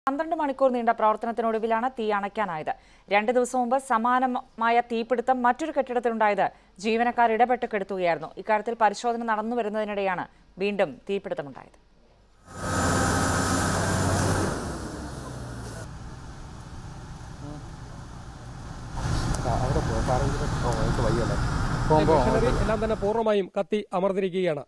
പന്ത്രണ്ട് മണിക്കൂർ നീണ്ട പ്രവർത്തനത്തിനൊടുവിലാണ് തീ അണയ്ക്കാനായത് രണ്ട് ദിവസം മുമ്പ് സമാനമായ തീപിടുത്തം മറ്റൊരു കെട്ടിടത്തിലുണ്ടായത് ജീവനക്കാർ ഇടപെട്ട് കെടുത്തുകയായിരുന്നു ഇക്കാര്യത്തിൽ പരിശോധന നടന്നു വരുന്നതിനിടെയാണ് വീണ്ടും തീപിടുത്തമുണ്ടായത് അവിടെ പോകാം സാറെങ്കിലും എനിക്ക് വയ്യല്ലേ പോകുമ്പോൾ മെഷീനറി എല്ലാം തന്നെ പൂർണ്ണമായും കത്തി അമർന്നിരിക്കുകയാണ്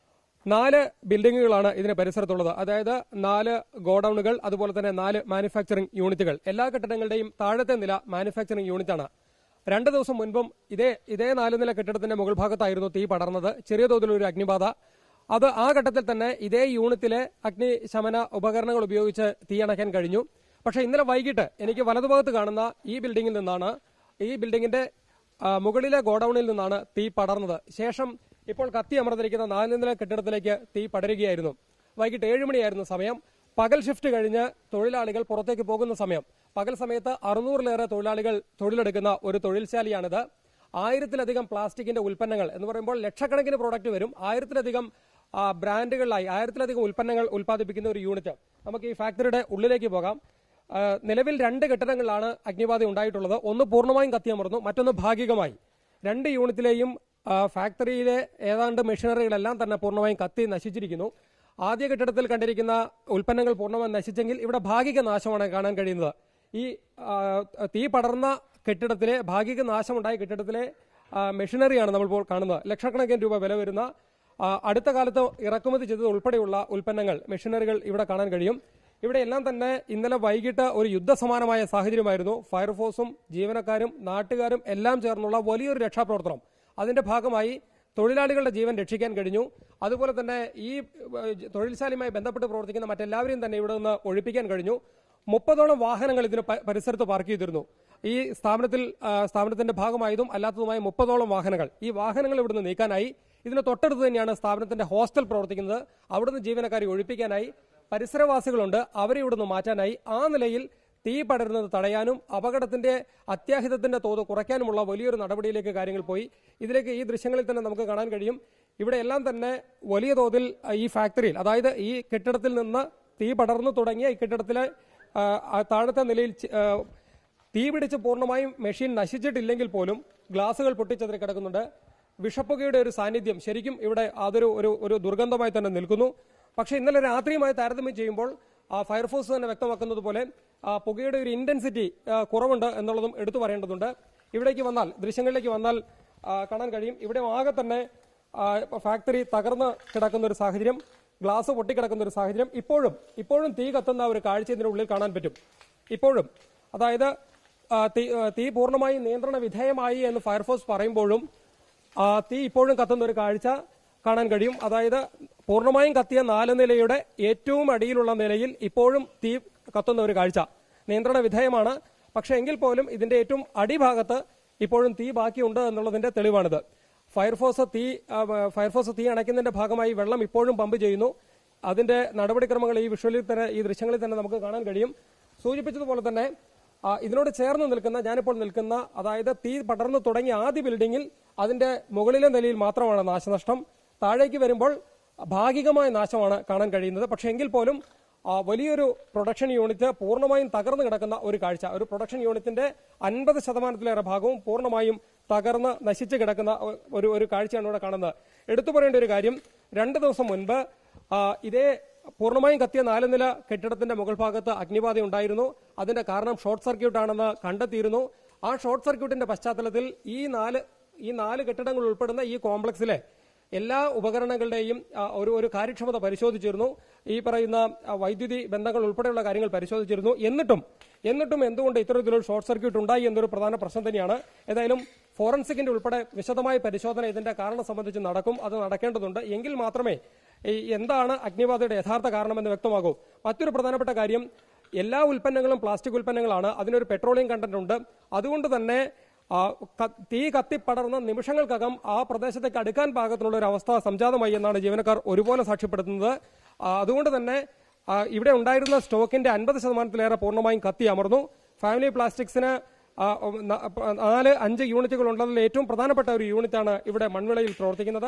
നാല് ബിൽഡിങ്ങുകളാണ് ഇതിന് പരിസരത്തുള്ളത് അതായത് നാല് ഗോഡൌണുകൾ അതുപോലെ തന്നെ നാല് മാനുഫാക്ചറിംഗ് യൂണിറ്റുകൾ എല്ലാ കെട്ടിടങ്ങളുടെയും താഴത്തെ നില മാനുഫാക്ചറിംഗ് യൂണിറ്റാണ് രണ്ട് ദിവസം മുൻപും ഇതേ ഇതേ നാല് നില കെട്ടിടത്തിന്റെ മുകൾ ഭാഗത്തായിരുന്നു തീ പടർന്നത് ചെറിയ തോതിലൊരു അഗ്നിബാധ അത് ആ ഘട്ടത്തിൽ തന്നെ ഇതേ യൂണിറ്റിലെ അഗ്നിശമന ഉപകരണങ്ങൾ ഉപയോഗിച്ച് തീ അണയ്ക്കാൻ കഴിഞ്ഞു പക്ഷേ ഇന്നലെ വൈകിട്ട് എനിക്ക് വലതുഭാഗത്ത് കാണുന്ന ഈ ബിൽഡിംഗിൽ നിന്നാണ് ഈ ബിൽഡിംഗിന്റെ ആ, മുകളിലെ ഗോഡൌണിൽ നിന്നാണ് തീ പടർന്നത് ശേഷം ഇപ്പോൾ കത്തി അമർന്നിരിക്കുന്ന നാല് നില കെട്ടിടത്തിലേക്ക് തീ പടരുകയായിരുന്നു വൈകിട്ട് ഏഴ് മണിയായിരുന്നു സമയം പകൽ ഷിഫ്റ്റ് കഴിഞ്ഞ് തൊഴിലാളികൾ പുറത്തേക്ക് പോകുന്ന സമയം പകൽ സമയത്ത് അറുന്നൂറിലേറെ തൊഴിലാളികൾ തൊഴിലെടുക്കുന്ന ഒരു തൊഴിൽശാലയാണിത് ആയിരത്തിലധികം പ്ലാസ്റ്റിക്കിന്റെ ഉൽപ്പന്നങ്ങൾ എന്ന് പറയുമ്പോൾ ലക്ഷക്കണക്കിന് പ്രോഡക്റ്റ് വരും ആയിരത്തിലധികം ആ, ബ്രാൻഡുകളിലായി ആയിരത്തിലധികം ഉൽപ്പന്നങ്ങൾ ഉൽപ്പാദിപ്പിക്കുന്ന ഒരു യൂണിറ്റ് നമുക്ക് ഈ ഫാക്ടറിയുടെ ഉള്ളിലേക്ക് പോകാം ആ, നിലവിൽ രണ്ട് കെട്ടിടങ്ങളിലാണ് അഗ്നിബാധ ഉണ്ടായിട്ടുള്ളത് ഒന്ന് പൂർണ്ണമായും കത്തിയമർന്നു മറ്റൊന്ന് ഭാഗികമായി രണ്ട് യൂണിറ്റിലെയും ആ, ഫാക്ടറിയിലെ ഏതാണ്ട് മെഷീനറികളെല്ലാം തന്നെ പൂർണ്ണമായും കത്തി നശിച്ചിരിക്കുന്നു ആദ്യ കെട്ടിടത്തിൽ കണ്ടിരിക്കുന്ന ഉൽപ്പന്നങ്ങൾ പൂർണ്ണമായും നശിച്ചെങ്കിൽ ഇവിടെ ഭാഗിക നാശമാണ് കാണാൻ കഴിയുന്നത് ഈ ആ, തീ പടർന്ന കെട്ടിടത്തിലെ ഭാഗിക നാശമുണ്ടായ കെട്ടിടത്തിലെ ആ, മെഷീനറിയാണ് നമ്മളിപ്പോൾ കാണുന്നത് ലക്ഷക്കണക്കിന് രൂപ വില വരുന്ന ആ, അടുത്ത കാലത്ത് ഇറക്കുമതി ചെയ്തത് ഉൾപ്പെടെയുള്ള ഉൽപ്പന്നങ്ങൾ മെഷീനറികൾ ഇവിടെ കാണാൻ കഴിയും ഇവിടെ എല്ലാം തന്നെ ഇന്നലെ വൈകിട്ട് ഒരു യുദ്ധസമാനമായ സാഹചര്യമായിരുന്നു ഫയർഫോഴ്സും ജീവനക്കാരും നാട്ടുകാരും എല്ലാം ചേർന്നുള്ള വലിയൊരു രക്ഷാപ്രവർത്തനം അതിന്റെ ഭാഗമായി തൊഴിലാളികളുടെ ജീവൻ രക്ഷിക്കാൻ കഴിഞ്ഞു അതുപോലെ തന്നെ ഈ ഏഹ്, തൊഴിൽശാലയുമായി ബന്ധപ്പെട്ട് പ്രവർത്തിക്കുന്ന മറ്റെല്ലാവരെയും തന്നെ ഇവിടെ നിന്ന് ഒഴിപ്പിക്കാൻ കഴിഞ്ഞു മുപ്പതോളം വാഹനങ്ങൾ ഇതിന് പ- പരിസരത്ത് പാർക്ക് ചെയ്തിരുന്നു ഈ സ്ഥാപനത്തിൽ ആ, സ്ഥാപനത്തിന്റെ ഭാഗമായതും അല്ലാത്തതുമായ മുപ്പതോളം വാഹനങ്ങൾ ഈ വാഹനങ്ങൾ ഇവിടുന്ന് നീക്കാനായി ഇതിന് തൊട്ടടുത്ത് തന്നെയാണ് സ്ഥാപനത്തിന്റെ ഹോസ്റ്റൽ പ്രവർത്തിക്കുന്നത് അവിടുന്ന് ജീവനക്കാരെ ഒഴിപ്പിക്കാനായി പരിസരവാസികളുണ്ട് അവരെ ഇവിടുന്ന് മാറ്റാനായി ആ നിലയിൽ തീ പടരുന്നത് തടയാനും അപകടത്തിന്റെ അത്യാഹിതത്തിന്റെ തോത് കുറയ്ക്കാനുമുള്ള വലിയൊരു നടപടിയിലേക്ക് കാര്യങ്ങൾ പോയി ഇതിലേക്ക് ഈ ദൃശ്യങ്ങളിൽ തന്നെ നമുക്ക് കാണാൻ കഴിയും ഇവിടെ എല്ലാം തന്നെ വലിയ തോതിൽ ആ, ഈ ഫാക്ടറിയിൽ അതായത് ഈ കെട്ടിടത്തിൽ നിന്ന് തീ പടർന്നു തുടങ്ങിയ ഈ കെട്ടിടത്തിലെ ആ, ആ താഴത്തെ നിലയിൽ ചി- ആ, തീ പിടിച്ച് പൂർണ്ണമായും മെഷീൻ നശിച്ചിട്ടില്ലെങ്കിൽ പോലും ഗ്ലാസുകൾ പൊട്ടിച്ചെതിരി കിടക്കുന്നുണ്ട് വിഷപ്പുകയുടെ ഒരു സാന്നിധ്യം ശരിക്കും ഇവിടെ അതൊരു ഒരു ഒരു ദുർഗന്ധമായി തന്നെ നിൽക്കുന്നു പക്ഷേ ഇന്നലെ രാത്രിയുമായി താരതമ്യം ചെയ്യുമ്പോൾ ആ ഫയർഫോഴ്സ് തന്നെ വ്യക്തമാക്കുന്നത് പോലെ ആ പുകയുടെ ഒരു ഇന്റൻസിറ്റി കുറവുണ്ട് എന്നുള്ളതും എടുത്തു പറയേണ്ടതുണ്ട് ഇവിടേക്ക് വന്നാൽ ദൃശ്യങ്ങളിലേക്ക് വന്നാൽ ആ, കാണാൻ കഴിയും ഇവിടെ ആകെ തന്നെ ആ, ഇപ്പൊ ഫാക്ടറി തകർന്ന് കിടക്കുന്ന ഒരു സാഹചര്യം ഗ്ലാസ് പൊട്ടിക്കിടക്കുന്ന ഒരു സാഹചര്യം ഇപ്പോഴും ഇപ്പോഴും തീ കത്തുന്ന ഒരു കാഴ്ച ഇതിനുള്ളിൽ കാണാൻ പറ്റും ഇപ്പോഴും അതായത് ആ, തീ ആ, തീ പൂർണ്ണമായും നിയന്ത്രണ വിധേയമായി എന്ന് ഫയർഫോഴ്സ് പറയുമ്പോഴും ആ, തീ ഇപ്പോഴും കത്തുന്ന ഒരു കാഴ്ച കാണാൻ കഴിയും അതായത് പൂർണ്ണമായും കത്തിയ നാല് നിലയുടെ ഏറ്റവും അടിയിലുള്ള നിലയിൽ ഇപ്പോഴും തീ കത്തുന്ന ഒരു കാഴ്ച നിയന്ത്രണ വിധേയമാണ് പക്ഷെ എങ്കിൽ പോലും ഇതിന്റെ ഏറ്റവും അടിഭാഗത്ത് ഇപ്പോഴും തീ ബാക്കിയുണ്ട് എന്നുള്ളതിന്റെ തെളിവാണിത് ഫയർഫോഴ്സ് തീ ആ, ഫയർഫോഴ്സ് തീ അണയ്ക്കുന്നതിന്റെ ഭാഗമായി വെള്ളം ഇപ്പോഴും പമ്പ് ചെയ്യുന്നു അതിന്റെ നടപടിക്രമങ്ങൾ ഈ വിഷ്വലിൽ തന്നെ ഈ ദൃശ്യങ്ങളിൽ തന്നെ നമുക്ക് കാണാൻ കഴിയും സൂചിപ്പിച്ചതുപോലെ തന്നെ ആ, ഇതിനോട് ചേർന്ന് നിൽക്കുന്ന ഞാനിപ്പോൾ നിൽക്കുന്ന അതായത് തീ പടർന്നു തുടങ്ങിയ ആദ്യ ബിൽഡിംഗിൽ അതിന്റെ മുകളിലെ നിലയിൽ മാത്രമാണ് നാശനഷ്ടം താഴേക്ക് വരുമ്പോൾ ഭാഗികമായ നാശമാണ് കാണാൻ കഴിയുന്നത് പക്ഷേ എങ്കിൽ പോലും ആ, വലിയൊരു പ്രൊഡക്ഷൻ യൂണിറ്റ് പൂർണ്ണമായും തകർന്നു കിടക്കുന്ന ഒരു കാഴ്ച ഒരു പ്രൊഡക്ഷൻ യൂണിറ്റിന്റെ അൻപത് ശതമാനത്തിലേറെ ഭാഗവും പൂർണ്ണമായും തകർന്ന് നശിച്ചു കിടക്കുന്ന ഒ- ഒരു ഒരു കാഴ്ചയാണ് ഇവിടെ കാണുന്നത് എടുത്തു പറയേണ്ട ഒരു കാര്യം രണ്ട് ദിവസം മുൻപ് ആ, ഇതേ പൂർണ്ണമായും കത്തിയ നാല് നില കെട്ടിടത്തിന്റെ മുകൾ ഭാഗത്ത് അഗ്നിബാധ ഉണ്ടായിരുന്നു അതിന്റെ കാരണം ഷോർട്ട് സർക്യൂട്ട് ആണെന്ന് കണ്ടെത്തിയിരുന്നു ആ ഷോർട്ട് സർക്യൂട്ടിന്റെ പശ്ചാത്തലത്തിൽ ഈ നാല് ഈ നാല് കെട്ടിടങ്ങൾ ഉൾപ്പെടുന്ന ഈ കോംപ്ലക്സിലെ എല്ലാ ഉപകരണങ്ങളുടെയും ആ, ഒരു ഒരു കാര്യക്ഷമത പരിശോധിച്ചിരുന്നു ഈ പറയുന്ന ആ, വൈദ്യുതി ബന്ധങ്ങൾ ഉൾപ്പെടെയുള്ള കാര്യങ്ങൾ പരിശോധിച്ചിരുന്നു എന്നിട്ടും എന്നിട്ടും എന്തുകൊണ്ട് ഇത്തരത്തിലൊരു ഷോർട്ട് സർക്യൂട്ട് ഉണ്ടായി എന്നൊരു പ്രധാന പ്രശ്നം തന്നെയാണ് ഏതായാലും ഫോറൻസിക്കിന്റെ ഉൾപ്പെടെ വിശദമായ പരിശോധന ഇതിന്റെ കാരണം സംബന്ധിച്ച് നടക്കും അത് നടക്കേണ്ടതുണ്ട് എങ്കിൽ മാത്രമേ ഈ എന്താണ് അഗ്നിബാധയുടെ യഥാർത്ഥ കാരണമെന്ന് വ്യക്തമാകൂ മറ്റൊരു പ്രധാനപ്പെട്ട കാര്യം എല്ലാ ഉൽപ്പന്നങ്ങളും പ്ലാസ്റ്റിക് ഉൽപ്പന്നങ്ങളാണ് അതിനൊരു പെട്രോളിയം കണ്ടന്റ് ഉണ്ട് അതുകൊണ്ട് തന്നെ ആ, ക- തീ കത്തിപ്പടർന്ന നിമിഷങ്ങൾക്കകം ആ പ്രദേശത്തേക്ക് അടുക്കാൻ പാകത്തിനുള്ള ഒരു അവസ്ഥ സംജാതമായി എന്നാണ് ജീവനക്കാർ ഒരുപോലെ സാക്ഷ്യപ്പെടുത്തുന്നത് ആ, അതുകൊണ്ട് തന്നെ ആ, ഇവിടെ ഉണ്ടായിരുന്ന സ്റ്റോക്കിന്റെ അൻപത് ശതമാനത്തിലേറെ പൂർണ്ണമായും കത്തി അമർന്നു ഫാമിലി പ്ലാസ്റ്റിക്സിന് ആ, ഉം, ന- പ- നാല് അഞ്ച് യൂണിറ്റുകൾ ഉള്ളതിൽ ഏറ്റവും പ്രധാനപ്പെട്ട ഒരു യൂണിറ്റാണ് ഇവിടെ മൺവിളയിൽ പ്രവർത്തിക്കുന്നത്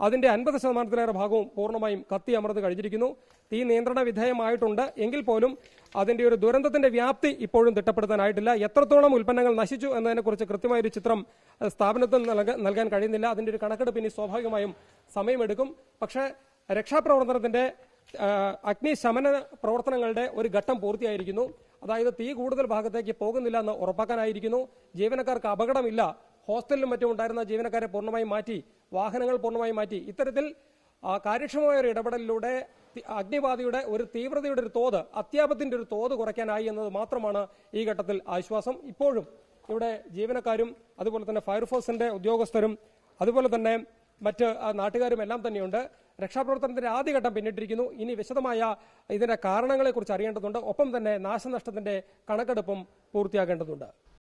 അതിന്റെ അൻപത് ശതമാനത്തിലേറെ ഭാഗവും പൂർണ്ണമായും കത്തി അമർന്ന് കഴിഞ്ഞിരിക്കുന്നു തീ നിയന്ത്രണ വിധേയമായിട്ടുണ്ട് എങ്കിൽ പോലും അതിന്റെ ഒരു ദുരന്തത്തിന്റെ വ്യാപ്തി ഇപ്പോഴും തിട്ടപ്പെടുത്താനായിട്ടില്ല എത്രത്തോളം ഉൽപ്പന്നങ്ങൾ നശിച്ചു എന്നതിനെക്കുറിച്ച് കൃത്യമായൊരു ചിത്രം അഹ് സ്ഥാപനത്തിൽ നൽക- നൽകാൻ കഴിയുന്നില്ല അതിന്റെ ഒരു കണക്കെടുപ്പ് ഇനി സ്വാഭാവികമായും സമയമെടുക്കും പക്ഷേ രക്ഷാപ്രവർത്തനത്തിന്റെ ആ, അഗ്നിശമന പ്രവർത്തനങ്ങളുടെ ഒരു ഘട്ടം പൂർത്തിയായിരിക്കുന്നു അതായത് തീ കൂടുതൽ ഭാഗത്തേക്ക് പോകുന്നില്ല എന്ന് ഉറപ്പാക്കാനായിരിക്കുന്നു ജീവനക്കാർക്ക് അപകടമില്ല ഹോസ്റ്റലിലും മറ്റും ഉണ്ടായിരുന്ന ജീവനക്കാരെ പൂർണ്ണമായും മാറ്റി വാഹനങ്ങൾ പൂർണ്ണമായും മാറ്റി ഇത്തരത്തിൽ ആ, കാര്യക്ഷമമായ ഒരു ഇടപെടലിലൂടെ തി- അഗ്നിബാധയുടെ ഒരു തീവ്രതയുടെ ഒരു തോത് അത്യാപത്തിന്റെ ഒരു തോത് കുറയ്ക്കാനായി എന്നത് മാത്രമാണ് ഈ ഘട്ടത്തിൽ ആശ്വാസം ഇപ്പോഴും ഇവിടെ ജീവനക്കാരും അതുപോലെ തന്നെ ഫയർഫോഴ്സിന്റെ ഉദ്യോഗസ്ഥരും അതുപോലെ തന്നെ മറ്റ് ആ, നാട്ടുകാരും എല്ലാം തന്നെയുണ്ട് രക്ഷാപ്രവർത്തനത്തിന്റെ ആദ്യഘട്ടം പിന്നിട്ടിരിക്കുന്നു ഇനി വിശദമായ ഇതിന്റെ കാരണങ്ങളെക്കുറിച്ച് അറിയേണ്ടതുണ്ട് ഒപ്പം തന്നെ നാശനഷ്ടത്തിന്റെ കണക്കെടുപ്പും പൂർത്തിയാക്കേണ്ടതുണ്ട്